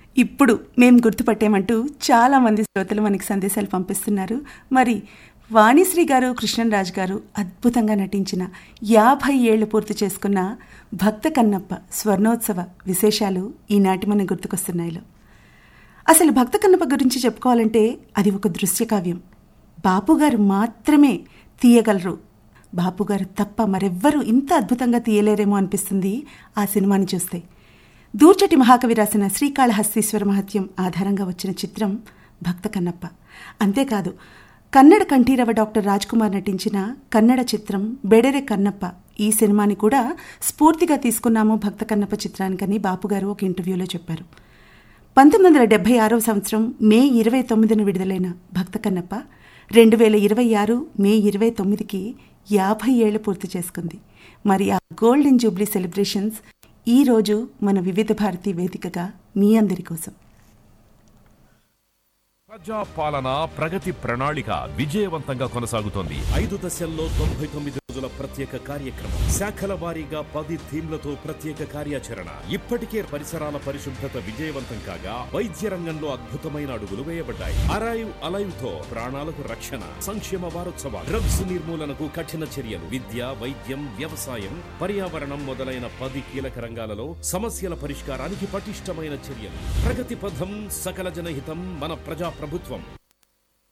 ఇప్పుడు మేం గుర్తుపట్టామంటూ చాలా మంది శ్రోతలు మనకి సందేశాలు పంపిస్తున్నారు మరి వాణిశ్రీ గారు కృష్ణరాజు గారు అద్భుతంగా నటించిన యాభై ఏళ్లు పూర్తి చేసుకున్న భక్త కన్నప్ప స్వర్ణోత్సవ విశేషాలు ఈనాటి మన గుర్తుకొస్తున్నాయిలో అసలు భక్త కన్నప్ప గురించి చెప్పుకోవాలంటే అది ఒక దృశ్య కావ్యం బాపుగారు మాత్రమే తీయగలరు బాపుగారు తప్ప మరెవ్వరూ ఇంత అద్భుతంగా తీయలేరేమో అనిపిస్తుంది ఆ సినిమాని చూస్తే దూర్చటి మహాకవి రాసిన శ్రీకాళహస్తీశ్వర మహత్యం ఆధారంగా వచ్చిన చిత్రం భక్త కన్నప్ప అంతేకాదు కన్నడ కంఠీరవ డాక్టర్ రాజ్ కుమార్ నటించిన కన్నడ చిత్రం బెడెరె కన్నప్ప ఈ సినిమాని కూడా స్ఫూర్తిగా తీసుకున్నాము భక్త కన్నప్ప చిత్రానికని బాపుగారు ఒక ఇంటర్వ్యూలో చెప్పారు పంతొమ్మిది వందల డెబ్బై ఆరవ సంవత్సరం మే ఇరవై తొమ్మిదిన విడుదలైన భక్త కన్నప్ప రెండు వేల ఇరవై ఆరు మే ఇరవై తొమ్మిదికి యాభై ఏళ్లు పూర్తి చేసుకుంది మరి ఆ గోల్డెన్ జూబ్లీ సెలబ్రేషన్స్ ఈ రోజు మన వివిధ భారతి వేదికగా మీ అందరి కోసం ప్రజా పాలన ప్రగతి ప్రణాళిక విజయవంతంగా కొనసాగుతోంది ఐదు దశల్లో తొంభై తొమ్మిది రోజుల ప్రత్యేక కార్యక్రమం శాఖల వారీగా పది థీమ్లతో ప్రత్యేక కార్యాచరణ ఇప్పటికే పరిసరాల పరిశుభ్రత విజయవంతం కాగా వైద్య రంగంలో అద్భుతమైన అడుగులు వేయబడ్డాయి అరైవ్ అలైవ్ తో ప్రాణాలకు రక్షణ సంక్షేమ వారోత్సవాలు డ్రగ్స్ నిర్మూలనకు కఠిన చర్యలు విద్య వైద్యం వ్యవసాయం పర్యావరణం మొదలైన పది కీలక రంగాలలో సమస్యల పరిష్కారానికి పటిష్టమైన చర్యలు ప్రగతి పథం సకల జనహితం మన ప్రజా ప్రభుత్వం